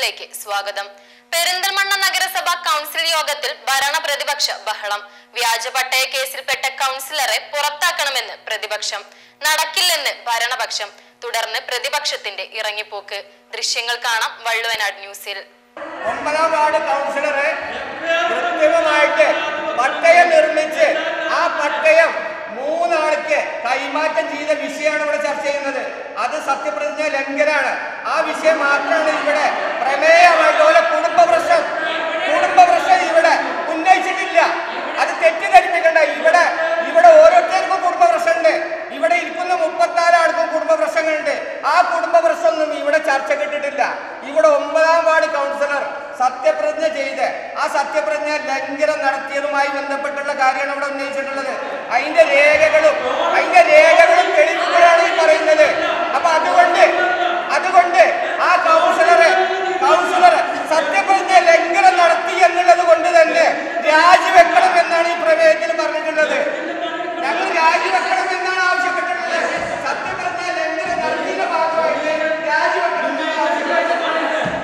ന്യൂസിലേക്ക് സ്വാഗതം പെരിന്തൽമണ്ണ നഗരസഭ കൗൺസിൽ യോഗത്തിൽ ഭരണ പ്രതിപക്ഷ ബഹളം വ്യാജ പട്ടയ കേസിൽപ്പെട്ട കൗൺസിലറെ പുറത്താക്കണമെന്ന് പ്രതിപക്ഷം നടക്കില്ലെന്ന് ഭരണപക്ഷം തുടർന്ന് പ്രതിപക്ഷത്തിന്റെ ഇറങ്ങിപ്പോക്ക് ദൃശ്യങ്ങൾ കാണാം വള്ളുവനാട് ന്യൂസിൽ ഒമ്പതാം വാർഡ് കൗൺസിലറെ കൃത്രിമമായിട്ട് പട്ടയം നിർമ്മിച്ച് ആ പട്ടയം മൂന്നാൾക്ക് കൈമാറ്റം ചെയ്ത വിഷയമാണ് ഇവിടെ ചർച്ച ചെയ്യുന്നത് അത് സത്യപ്രതിജ്ഞ ലംഘനാണ് ആ വിഷയം മാത്രമാണ് ഇവിടെ പ്രമേയമായിട്ട് ഓരോ കുടുംബ പ്രശ്നം കുടുംബ പ്രശ്നം ഇവിടെ ഉന്നയിച്ചിട്ടില്ല അത് തെറ്റിദ്ധരിപ്പിക്കണ്ട ഇവിടെ ഇവിടെ ഓരോരുത്തർക്കും കുടുംബ പ്രശ്നമുണ്ട് ഇവിടെ ഇരിക്കുന്ന മുപ്പത്തിനാല് ആൾക്കും കുടുംബ പ്രശ്നങ്ങളുണ്ട് ആ കുടുംബ പ്രശ്നമൊന്നും ഇവിടെ ചർച്ച കിട്ടിയിട്ടില്ല ഇവിടെ ഒമ്പതാം വാർഡ് കൗൺസിലർ സത്യപ്രതിജ്ഞ ചെയ്ത് ആ സത്യപ്രതിജ്ഞ ലംഘനം നടത്തിയതുമായി ബന്ധപ്പെട്ടുള്ള കാര്യമാണ് ഇവിടെ ഉന്നയിച്ചിട്ടുള്ളത് അതിന്റെ രേഖകളും അതിന്റെ രേഖകളും തെളിവുകളാണ് ഈ പറയുന്നത് അപ്പൊ അതുകൊണ്ട് അതുകൊണ്ട് ആ കൗൺസിലറെ കൗൺസിലർ സത്യപ്രതിജ്ഞ ലംഘനം നടത്തി എന്നുള്ളത് കൊണ്ട് തന്നെ രാജിവെക്കണം എന്നാണ് ഈ പ്രമേയത്തിൽ പറഞ്ഞിട്ടുള്ളത് ഞങ്ങൾ രാജിവെക്കണം എന്നാണ് ആവശ്യപ്പെട്ടിട്ടുള്ളത് സത്യപ്രതിജ്ഞ ലംഘനം നടത്തിയതിന്റെ ഭാഗമായിട്ട് രാജിവെക്കണം എന്നാണ് ആവശ്യപ്പെട്ടിട്ടുള്ളത്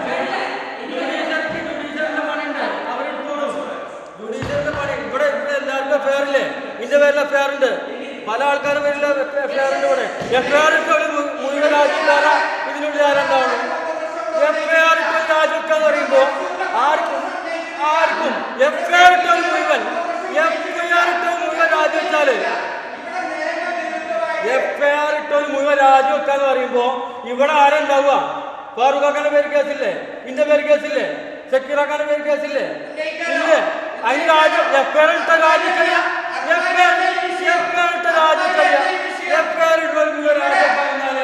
ജുഡീഷ്യലിന്റെ പണി ഇവിടെ ഇവിടെ എല്ലാവർക്കും എഫ്ഐആർ ഇല്ലേ ഇതിന്റെ പേരിൽ എഫ്ഐആർ ഉണ്ട് പല ആൾക്കാരുടെ പേരിൽ എഫ്ഐആർ ഉണ്ട് ഇവിടെ എഫ്ഐആർ ഇട്ട് ഒരു മു- മുഴുവൻ രാജ്യക്കാരാ ഇതിനുള്ളിൽ ആരുണ്ടാവണം എഫ്ഐആർ ഇട്ട് ഒരു രാജ്യക്കാന്ന് പറയുമ്പോൾ ആർക്കും ആർക്കും എഫ്ഐആർ ഇട്ട് ഒരു മുഴുവൻ എഫ്ഐആർ ഇട്ട് ഒരു മുഴുവൻ രാജിവെച്ചാല് എഫ്ഐആർ ഇട്ട് ഒരു മുഴുവൻ രാജിവെക്കാന്ന് പറയുമ്പോ ഇവിടെ ആരുണ്ടാവുക ഫാറൂഖാക്കാന്റെ പേര് കേസില്ലേ ഇന്റെ പേര് കേസില്ലേ സക്കീറാക്കാന്റെ പേര് കേസില്ലേ ഇല്ലേ അതിന് രാജ്യം എഫ്ഐആർ ഇട്ട രാജിക്കല്ല എഫ്ഐആർ എഫ്ഐആർ ഇട്ട രാജിക്കല്ല എഫ്ഐആർ ഇട്ട ഒരു മുഴുവൻ രാജിവെക്കാന്നാല്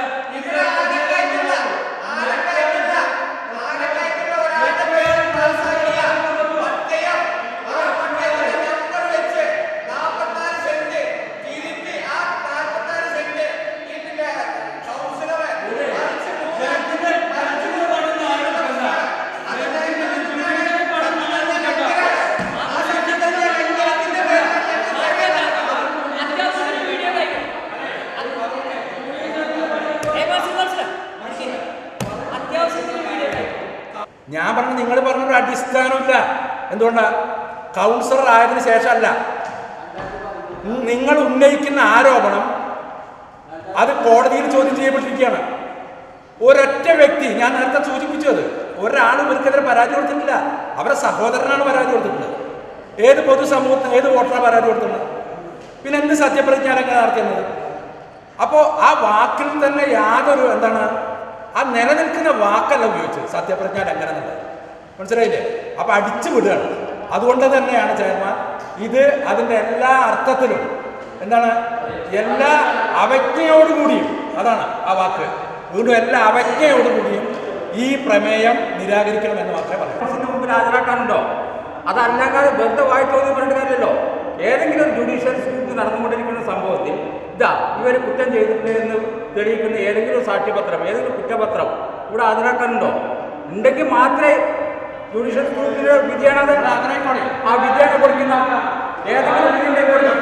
ഞാൻ പറഞ്ഞ നിങ്ങൾ പറഞ്ഞൊരു അടിസ്ഥാനമില്ല എന്തുകൊണ്ടാ കൗൺസിലർ ആയതിനു ശേഷമല്ല ഉം, നിങ്ങൾ ഉന്നയിക്കുന്ന ആരോപണം അത് കോടതിയിൽ ചോദ്യം ചെയ്യപ്പെട്ടിരിക്കുകയാണ് ഒരൊറ്റ വ്യക്തി ഞാൻ നേരത്തെ സൂചിപ്പിച്ചത് ഒരാൾ ഇവർക്കെതിരെ പരാതി കൊടുത്തിട്ടില്ല അവരുടെ സഹോദരനാണ് പരാതി കൊടുത്തിട്ടുള്ളത് ഏത് പൊതുസമൂഹത്തിന് ഏത് വോട്ടറാണ് പരാതി കൊടുത്തിട്ടുള്ളത് പിന്നെ എന്ത് സത്യപ്രതിജ്ഞ ലംഘനം നടത്തിയത് അപ്പോൾ ആ വാക്കിൽ തന്നെ യാതൊരു എന്താണ് ആ നിലനിൽക്കുന്ന വാക്കല്ല ഉപയോഗിച്ചത് സത്യപ്രജ്ഞ ലംഘനം എന്നുള്ളത് മനസ്സിലായില്ലേ അപ്പൊ അടിച്ചു വിടുകയാണ് അതുകൊണ്ട് തന്നെയാണ് ചെയർമാൻ ഇത് അതിൻ്റെ എല്ലാ അർത്ഥത്തിലും എന്താണ് എല്ലാ അവജ്ഞയോടുകൂടിയും അതാണ് ആ വാക്ക് വീണ്ടും എല്ലാ അവജ്ഞയോടുകൂടിയും ഈ പ്രമേയം നിരാകരിക്കണമെന്ന് മാത്രമേ പറയൂ ഇതിന് മുമ്പിൽ ഹാജരാക്കാനുണ്ടോ അതല്ലാതെ വെറുതെ വായി തോന്നി പറഞ്ഞിട്ട് കാര്യമല്ലോ ഏതെങ്കിലും ഒരു ജുഡീഷ്യൽ സ്കൂപ്പ് നടന്നുകൊണ്ടിരിക്കുന്ന സംഭവത്തിൽ ഇതാ ഇവർ കുറ്റം ചെയ്തിട്ടുണ്ട് എന്ന് തെളിയിക്കുന്ന ഏതെങ്കിലും ഒരു സാക്ഷ്യപത്രം ഏതെങ്കിലും കുറ്റപത്രം ഇവിടെ ഹാജരാക്കാനുണ്ടോ ഉണ്ടെങ്കിൽ മാത്രമേ ജുഡീഷ്യൽ സ്കൂപ്പിന്റെ വിധിയാണ് അത് ആ വിധിയാണ് കൊടുക്കുന്ന ഏതെങ്കിലും വിധിയുടെ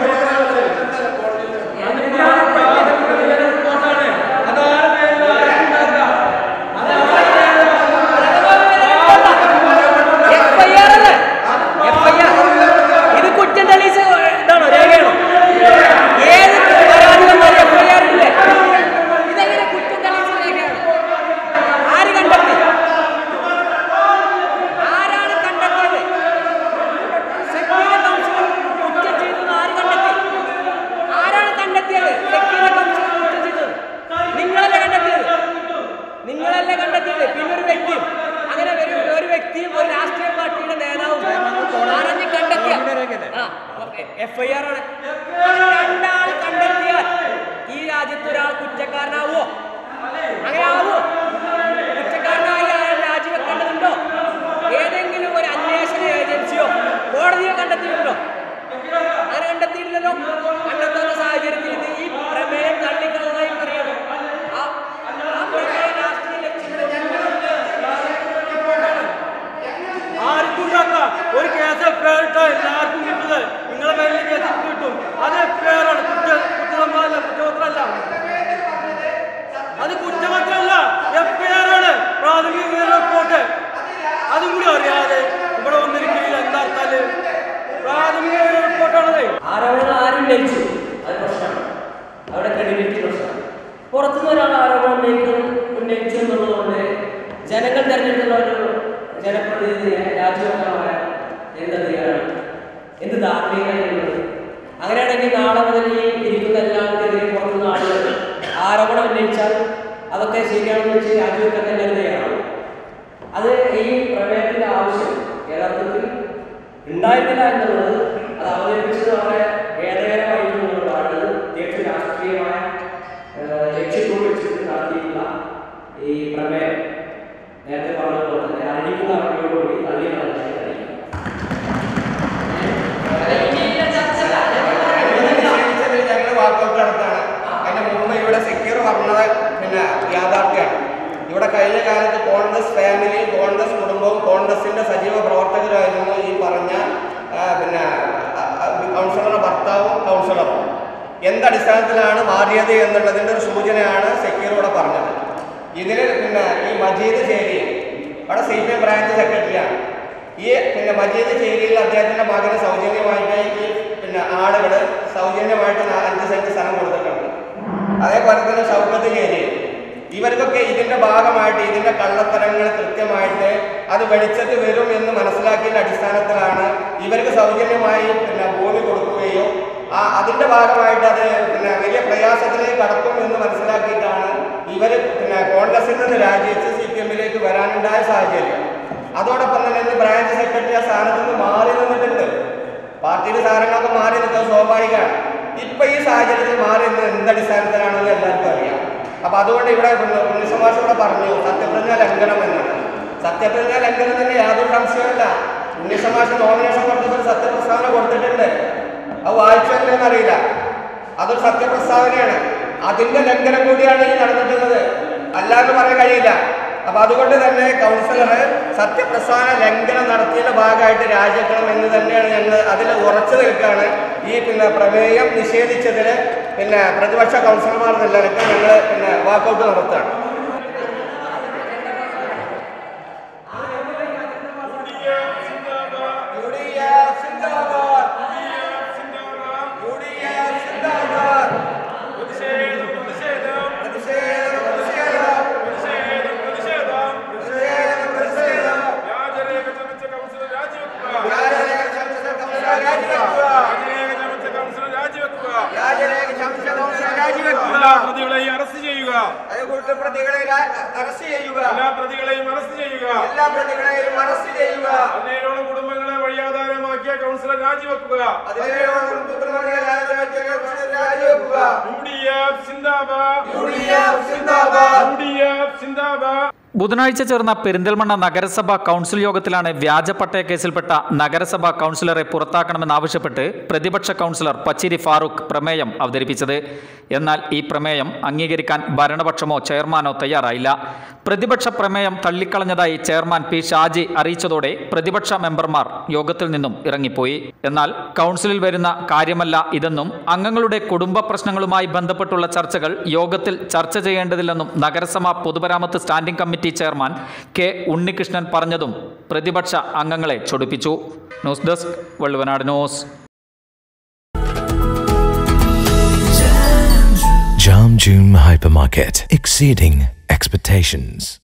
FIR അല്ലേ? FIR. ഇത് കുറ്റം തെളിയിച്ച ഇതാണോ രേഖയാണോ ഏത് പരാതി വന്നാലും FIR ഇല്ലേ? ഇതെങ്ങനെ കുറ്റം തെളിയിച്ച രേഖയാണ് ആര് കണ്ടെത്തി ആരാണ് കണ്ടെത്തിയത് സെക്യൂരിറ്റി കൗൺസിലർ കുറ്റം ചെയ്തത് ആര് കണ്ടെത്തി ആരാണ് കണ്ടെത്തിയത് സെക്യൂരിറ്റി കൗൺസിലർ കുറ്റം ചെയ്തത് നിങ്ങളല്ലേ കണ്ടെത്തിയത് നിങ്ങളല്ലേ കണ്ടെത്തിയത് പിന്നെ ഒരു വ്യക്തിയും അങ്ങനെ ഒരു ഒരു വ്യക്തിയും ഒരു രാഷ്ട്രീയ പാർട്ടിയുടെ നേതാവും അറിഞ്ഞ് കണ്ടെത്തിയ എഫ് ഐ ആർ ആണ് അങ്ങനെ രണ്ടാൾ കണ്ടെത്തിയാൽ ഈ രാജ്യത്ത് ഒരാൾ കുറ്റക്കാരനാവോ അങ്ങനെ ആവോ കുറ്റക്കാരനായി അയാൾ രാജിവെക്കേണ്ടതുണ്ടോ ഏതെങ്കിലും ഒരു അന്വേഷണ ഏജൻസിയോ കോടതിയോ കണ്ടെത്തിയിട്ടുണ്ടോ അങ്ങനെ കണ്ടെത്തിയിട്ടില്ലല്ലോ കണ്ടെത്തുന്ന സാഹചര്യത്തിൽ ഇത് ഈ പ്രമേയം തള്ളിക്കളതായി പറയണം ആ ആ പ്രമേയം രാഷ്ട്രീയ ലക്ഷ്യങ്ങൾ ആർക്കും ഉണ്ടാക്കാം ഒരു കേസ് എഫ്ഐആർ ഇട്ടാൽ എല്ലാവർക്കും കിട്ടുന്നത് നിങ്ങളെ പേരിൽ കേസ് കിട്ടും അത് എഫ്ഐആർ ആണ് കുറ്റ കുറ്റസമ്മതമല്ല കുറ്റപത്രമല്ല അത് കുറ്റപത്രമല്ല ഉന്നയിച്ചു അത് പ്രശ്നമാണ് അവിടെ ക്രെഡിബിലിറ്റി പ്രശ്നമാണ് പുറത്തുനിന്ന് ഒരാൾ ആരോപണം ഉന്നയിക്കുന്നു ഉന്നയിച്ചു എന്നുള്ളതുകൊണ്ട് ജനങ്ങൾ തെരഞ്ഞെടുക്കുന്ന ഒരു ജനപ്രതിനിധിയെ രാജിവെക്കാമായ എന്ത് അധികാരമാണ് എന്ത് ധാർമ്മികതയുള്ളത് അങ്ങനെയാണെങ്കിൽ നാളെ മുതൽ ഈ ഇരിക്കുന്ന എല്ലാവർക്കെതിരെ പുറത്തുനിന്ന് ആളുകൾ ആരോപണം ഉന്നയിച്ചാൽ അതൊക്കെ ശരിയാണെന്ന് വെച്ച് രാജിവെക്കാൻ എല്ലാവരും തയ്യാറാണ് അത് ഈ പ്രമേയത്തിന്റെ ആവശ്യം യഥാർത്ഥത്തിൽ ഉണ്ടായിരുന്നില്ല എന്നുള്ളത് അത് അവതരിപ്പിച്ചത് വളരെ ഖേദകരമായിട്ടുള്ളതാണ് തികച്ചും രാഷ്ട്രീയമായ ഏഹ്, ലക്ഷ്യത്തോട് വെച്ചിട്ട് നടത്തിയിട്ടുള്ള ഈ പ്രമേയം നേരത്തെ പറഞ്ഞതുപോലെ തന്നെ അറിയിക്കുന്ന അറിവിയോടുകൂടി തള്ളി കളഞ്ഞാൽ നിഷേധിച്ചതിൽ ഞങ്ങൾ വാക്കൗട്ട് നടത്താണ് അതിന്റെ മുമ്പ് ഇവിടെ സെക്യൂർ പറഞ്ഞത് പിന്നെ യാഥാർത്ഥ്യമാണ് ഇവിടെ കഴിഞ്ഞ കാലത്ത് കോൺഗ്രസ് ഫാമിലി കോൺഗ്രസ് കുടുംബവും കോൺഗ്രസിന്റെ സജീവ പ്രവർത്തകരായിരുന്നു ഈ പറഞ്ഞ ആ, പിന്നെ ആ, ആ, കൗൺസിലറുടെ ഭർത്താവും കൗൺസിലറും എന്തടിസ്ഥാനത്തിലാണ് മാറിയത് എന്നുള്ളതിന്റെ ഒരു സൂചനയാണ് സെക്യൂർ ഇവിടെ പറഞ്ഞത് ഇതിൽ പിന്നെ ഈ മജീദ് ചേരി അവിടെ സി പി എം ബ്രാഞ്ച് സെക്രട്ടറിയാണ് ഈ പിന്നെ മജീദ് ചേരിയിൽ അദ്ദേഹത്തിന്റെ മകന് സൗജന്യമായിട്ട് ഈ പിന്നെ ആളുകൾ സൗജന്യമായിട്ട് നാ- അഞ്ച് സെന്റ് സ്ഥലം കൊടുത്തിട്ടുണ്ട് അതേപോലെ തന്നെ ഷൗക്കത്ത് ചേരി ഇവർക്കൊക്കെ ഇതിന്റെ ഭാഗമായിട്ട് ഇതിന്റെ കള്ളത്തരങ്ങൾ കൃത്യമായിട്ട് അത് വെളിച്ചത്ത് വരും എന്ന് മനസ്സിലാക്കിയതിന്റെ അടിസ്ഥാനത്തിലാണ് ഇവർക്ക് സൗജന്യമായി പിന്നെ ഭൂമി കൊടുക്കുകയും ആ അതിന്റെ ഭാഗമായിട്ട് അത് പിന്നെ വലിയ പ്രയാസത്തിലേക്ക് കടക്കും എന്ന് മനസ്സിലാക്കിയിട്ടാണ് ഇവർ പിന്നെ കോൺഗ്രസിൽ നിന്ന് രാജിവെച്ച് സി പി എമ്മിലേക്ക് വരാനുണ്ടായ സാഹചര്യം അതോടൊപ്പം തന്നെ ഇന്ന് ബ്രാഞ്ച് സെക്രട്ടറി ആ സ്ഥാനത്ത് നിന്ന് മാറി നിന്നിട്ടുണ്ട് പാർട്ടിയുടെ സാധനങ്ങളൊക്കെ മാറി നിൽക്കുന്നത് സ്വാഭാവികമാണ് ഇപ്പൊ ഈ സാഹചര്യത്തിൽ മാറി നിന്ന് എന്തടിസ്ഥാനത്തിലാണെന്ന് എല്ലാവർക്കും അറിയാം അപ്പൊ അതുകൊണ്ട് ഇവിടെ ഉണ്ണിസമാഷ് ഇവിടെ പറഞ്ഞു സത്യപ്രതിജ്ഞ ലംഘനം എന്നാണ് സത്യപ്രതിജ്ഞ ലംഘനം തന്നെ യാതൊരു സംശയവുമില്ല ഉണ്ണിസമാഷ് നോമിനേഷൻ കൊടുത്തപ്പോൾ ഒരു സത്യപ്രസ്താവന കൊടുത്തിട്ടുണ്ട് അത് വായിച്ചല്ലെന്ന് അറിയില്ല അതൊരു സത്യപ്രസ്താവനയാണ് അതിന്റെ ലംഘനം കൂടിയാണ് ഈ നടന്നിട്ടുള്ളത് അല്ലാന്ന് പറയാൻ കഴിയില്ല അപ്പൊ അതുകൊണ്ട് തന്നെ കൗൺസിലർ സത്യപ്രസ്ഥാന ലംഘനം നടത്തിയതിന്റെ ഭാഗമായിട്ട് രാജിവെക്കണം എന്ന് തന്നെയാണ് ഞങ്ങൾ അതിൽ ഉറച്ചു നിൽക്കുകയാണ് ഈ പിന്നെ പ്രമേയം നിഷേധിച്ചതിന് പിന്നെ പ്രതിപക്ഷ കൗൺസിലർമാർ നിലനിൽക്കാൻ ഞങ്ങൾ പിന്നെ വാക്കൗട്ട് നടത്തുകയാണ് എല്ലാ പ്രതികളെയും അറസ്റ്റ് ചെയ്യുക പ്രതികളെ അറസ്റ്റ് ചെയ്യുക എല്ലാ പ്രതികളെയും അറസ്റ്റ് ചെയ്യുക എല്ലാ പ്രതികളെയും അറസ്റ്റ് ചെയ്യുക പതിനേഴോളം കുടുംബങ്ങളെ വഴിയാധാരമാക്കിയ കൗൺസിലർ രാജിവെക്കുക അതിനെയോളം കുറ്റവാളിയെ രാജിവെക്കുക U D F zindabad U D F zindabad U D F zindabad ബുധനാഴ്ച ചേർന്ന പെരിന്തൽമണ്ണ നഗരസഭാ കൗൺസിൽ യോഗത്തിലാണ് വ്യാജ പട്ടയ കേസിൽപ്പെട്ട നഗരസഭാ കൗൺസിലറെ പുറത്താക്കണമെന്നാവശ്യപ്പെട്ട് പ്രതിപക്ഷ കൗൺസിലർ പച്ചിരി ഫാറൂഖ് പ്രമേയം അവതരിപ്പിച്ചത് എന്നാൽ ഈ പ്രമേയം അംഗീകരിക്കാൻ ഭരണപക്ഷമോ ചെയർമാനോ തയ്യാറായില്ല പ്രതിപക്ഷ പ്രമേയം തള്ളിക്കളഞ്ഞതായി ചെയർമാൻ പി ഷാജി അറിയിച്ചതോടെ പ്രതിപക്ഷ മെമ്പർമാർ യോഗത്തിൽ നിന്നും ഇറങ്ങിപ്പോയി എന്നാൽ കൗൺസിലിൽ വരുന്ന കാര്യമല്ല ഇതെന്നും അംഗങ്ങളുടെ കുടുംബ പ്രശ്നങ്ങളുമായി ബന്ധപ്പെട്ടുള്ള ചർച്ചകൾ യോഗത്തിൽ ചർച്ച ചെയ്യേണ്ടതില്ലെന്നും നഗരസഭ പൊതുമരാമത്ത് standing committee chairman K Unnikrishnan പറഞ്ഞതും പ്രതിപക്ഷ അംഗങ്ങളെ ചൊടിപ്പിച്ചു news desk Valluvanad news Jam June Hypermarket, exceeding expectations.